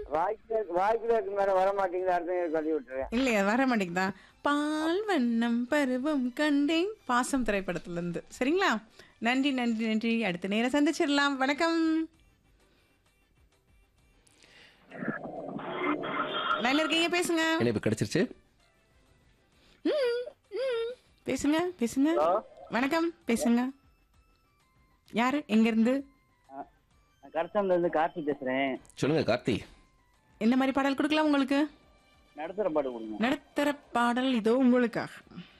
வாய்க்கு வாய்க்கு மேல வர மாட்டேங்குது அடுத்த கழுவி விட்டுறேன் இல்லையா வர மாட்டேங்குதா பால் வண்ணம் பருவம் கண்டேன் பாசம் திரைப்படத்துல இருந்து சரிங்களா நன்றி நன்றி நன்றி அடுத்த நேரம் சந்திச்சிடலாம் வணக்கம் லைன்ல இருக்கீங்க பேசுங்க இணைப்பு கிடைச்சிருச்சு ம், ம். பேசுங்க பேசுங்க வணக்கம் பேசுங்க யாரு எங்க இருந்து கரசம்ல இருந்து கார்த்தி பேசுறேன் சொல்லுங்க கார்த்தி என்ன மாதிரி பாடல் கொடுக்கலாம் உங்களுக்கு நடுத்தர பாடு கொடுங்க நடுத்தர பாடல் இதோ உங்களுக்காக